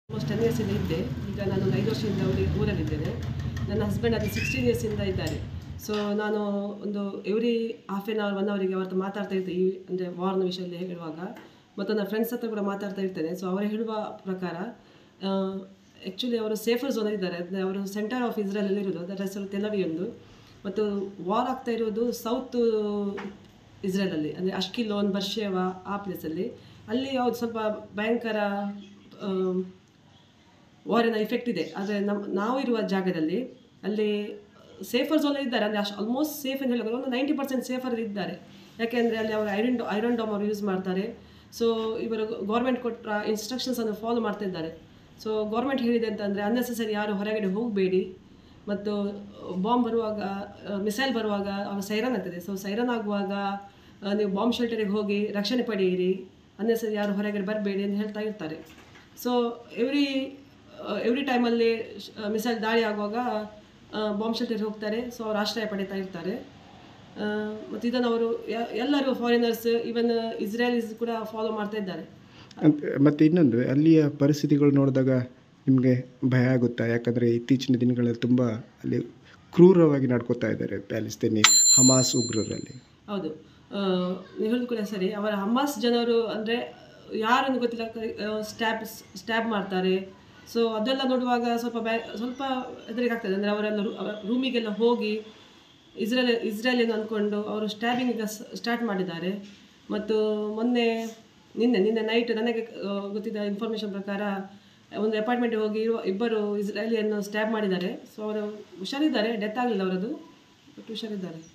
almost ten ಇಯರ್ಸಿಂದ ಇದ್ದೆ ಈಗ ನಾನು ಒಂದು ಐದು ವರ್ಷದಿಂದ ಊರಿ ಊರಲ್ಲಿದ್ದೇನೆ ನನ್ನ ಹಸ್ಬೆಂಡ್ ಅದು ಸಿಕ್ಸ್ಟೀನ್ ಇಯರ್ಸಿಂದ ಇದ್ದಾರೆ ಸೊ ನಾನು ಒಂದು every half an hour one ಅವರಿಗೆ ಅವ್ರದ್ದು ಮಾತಾಡ್ತಾ ಇರ್ತೆ ಈ ಅಂದರೆ ವಾರ್ನ ವಿಷಯದಲ್ಲಿ ಹೇಳುವಾಗ ಮತ್ತು ನನ್ನ ಫ್ರೆಂಡ್ಸ್ ಹತ್ರ ಕೂಡ ಮಾತಾಡ್ತಾ ಇರ್ತೇನೆ ಸೊ ಅವರು ಹೇಳುವ ಪ್ರಕಾರ ಆ್ಯಕ್ಚುಲಿ ಅವರು ಸೇಫರ್ ಝೋನ್ ಇದ್ದಾರೆ ಅಂದರೆ ಅವರು ಸೆಂಟರ್ ಆಫ್ ಇಸ್ರೇಲಲ್ಲಿ ಇರೋದು ಅದರ ಹೆಸರು ತೆಲವಿ ಒಂದು ಮತ್ತು ವಾರ್ ಆಗ್ತಾ ಇರೋದು ಸೌತ್ ಇಸ್ರೇಲಲ್ಲಿ ಅಂದರೆ ಅಷ್ಕಿಲೋನ್ ಬರ್ಷೇವಾ ಆ ಪ್ಲೇಸಲ್ಲಿ ಅಲ್ಲಿ ಯಾವ್ದು ಸ್ವಲ್ಪ ಭಯಂಕರ ಆಮ್, ವಾರಿನ ಇಫೆಕ್ಟ್ ಇದೆ ಆದರೆ ನಮ್ಮ ನಾವು ಇರುವ ಜಾಗದಲ್ಲಿ ಅಲ್ಲಿ ಸೇಫರ್ ಝೋನ್ ಇದ್ದಾರೆ ಅಂದರೆ ಅಷ್ಟು ಆಲ್ಮೋಸ್ಟ್ ಸೇಫ್ ಅಂತ ಹೇಳೋದು ಒಂದು ನೈಂಟಿ ಪರ್ಸೆಂಟ್ ಸೇಫರ್ ಇದ್ದಾರೆ ಯಾಕೆಂದರೆ ಅಲ್ಲಿ ಅವರು ಐರನ್ ಐರನ್ ಡಾಮ್ ಅವರು ಯೂಸ್ ಮಾಡ್ತಾರೆ ಸೊ ಇವರು ಗೌರ್ಮೆಂಟ್ ಕೊಟ್ಟ ಇನ್ಸ್ಟ್ರಕ್ಷನ್ಸನ್ನು ಫಾಲೋ ಮಾಡ್ತಾ ಇದ್ದಾರೆ ಸೊ ಗೌರ್ಮೆಂಟ್ ಹೇಳಿದೆ ಅಂತಂದರೆ ಅನ್ನೆಸೆಸರಿ ಯಾರು ಹೊರಗಡೆ ಹೋಗಬೇಡಿ ಮತ್ತು ಬಾಂಬ್ ಬರುವಾಗ ಮಿಸೈಲ್ ಬರುವಾಗ ಅವಾಗ ಸೈರನ್ ಆಗ್ತದೆ ಸೊ ಸೈರನ್ ಆಗುವಾಗ ಆ, ನೀವು ಬಾಂಬ್ ಶೆಲ್ಟರಿಗೆ ಹೋಗಿ ರಕ್ಷಣೆ ಪಡೆಯಿರಿ ಅನ್ನೆಸರಿ ಯಾರು ಹೊರಗಡೆ ಬರಬೇಡಿ ಅಂತ ಹೇಳ್ತಾ ಇರ್ತಾರೆ ಸೊ ಎವ್ರಿ ಎವ್ರಿ ಟೈಮಲ್ಲಿ ಮಿಸೈಲ್ ದಾಳಿ ಆಗುವಾಗ ಬಾಂಬ್ ಶೆಲ್ಟರ್ಗೆ ಹೋಗ್ತಾರೆ ಸೊ ಅವ್ರು ಆಶ್ರಯ ಪಡೀತಾ ಇರ್ತಾರೆ ಮತ್ತು ಇದನ್ನು ಅವರು ಯ- ಎಲ್ಲರೂ ಫಾರಿನರ್ಸ್ ಈವನ್ ಇಸ್ರೇಲೀಸ್ ಕೂಡ ಫಾಲೋ ಮಾಡ್ತಾ ಇದ್ದಾರೆ ಅಂತ ಮತ್ತು ಇನ್ನೊಂದು ಅಲ್ಲಿಯ ಪರಿಸ್ಥಿತಿಗಳು ನೋಡಿದಾಗ ನಿಮಗೆ ಭಯ ಆಗುತ್ತಾ ಯಾಕಂದರೆ ಇತ್ತೀಚಿನ ದಿನಗಳಲ್ಲಿ ತುಂಬ ಅಲ್ಲಿ ಕ್ರೂರವಾಗಿ ನಡ್ಕೋತಾ ಇದ್ದಾರೆ ಪ್ಯಾಲಿಸ್ತೀನಿ ಹಮಾಸ್ ಉಗ್ರರಲ್ಲಿ ಹೌದು ಆ, ನೀವು ಹೇಳೋದು ಕೂಡ ಸರಿ ಅವರ ಹಮಾಸ್ ಜನರು ಅಂದರೆ ಯಾರನ್ನು ಗೊತ್ತಿಲ್ಲ ಸ್ಟ್ಯಾಬ್ ಸ್ಟ್ಯಾಬ್ ಮಾಡ್ತಾರೆ ಸೊ ಅದೆಲ್ಲ ನೋಡುವಾಗ ಸ್ವಲ್ಪ ಬ್ಯಾ ಸ್ವಲ್ಪ ಹೆದರಿಕೆ ಆಗ್ತದೆ ಅಂದರೆ ಅವರೆಲ್ಲ ರೂ- ಅವರ ರೂಮಿಗೆಲ್ಲ ಹೋಗಿ ಇಸ್ರೇಲ್ ಇಸ್ರೇಲಿಯನ್ ಅಂದ್ಕೊಂಡು ಅವರು ಸ್ಟ್ಯಾಬಿಂಗ್ ಈಗ ಸ್ಟಾರ್ಟ್ ಮಾಡಿದ್ದಾರೆ ಮತ್ತು ಮೊನ್ನೆ ನಿನ್ನೆ ನಿನ್ನೆ ನೈಟ್ ನನಗೆ ಆ, ಗೊತ್ತಿದ್ದ ಇನ್ಫಾರ್ಮೇಷನ್ ಪ್ರಕಾರ ಒಂದು ಅಪಾರ್ಟ್ಮೆಂಟ್ಗೆ ಹೋಗಿ ಇರುವ ಇಬ್ಬರು ಇಸ್ರೇಲಿಯನ್ನು ಸ್ಟ್ಯಾಬ್ ಮಾಡಿದ್ದಾರೆ ಸೊ ಅವರು ಹುಷಾರಿದ್ದಾರೆ ಡೆತ್ ಆಗಲಿಲ್ಲ ಅವರದು ಬಟ್ ಹುಷಾರಿದ್ದಾರೆ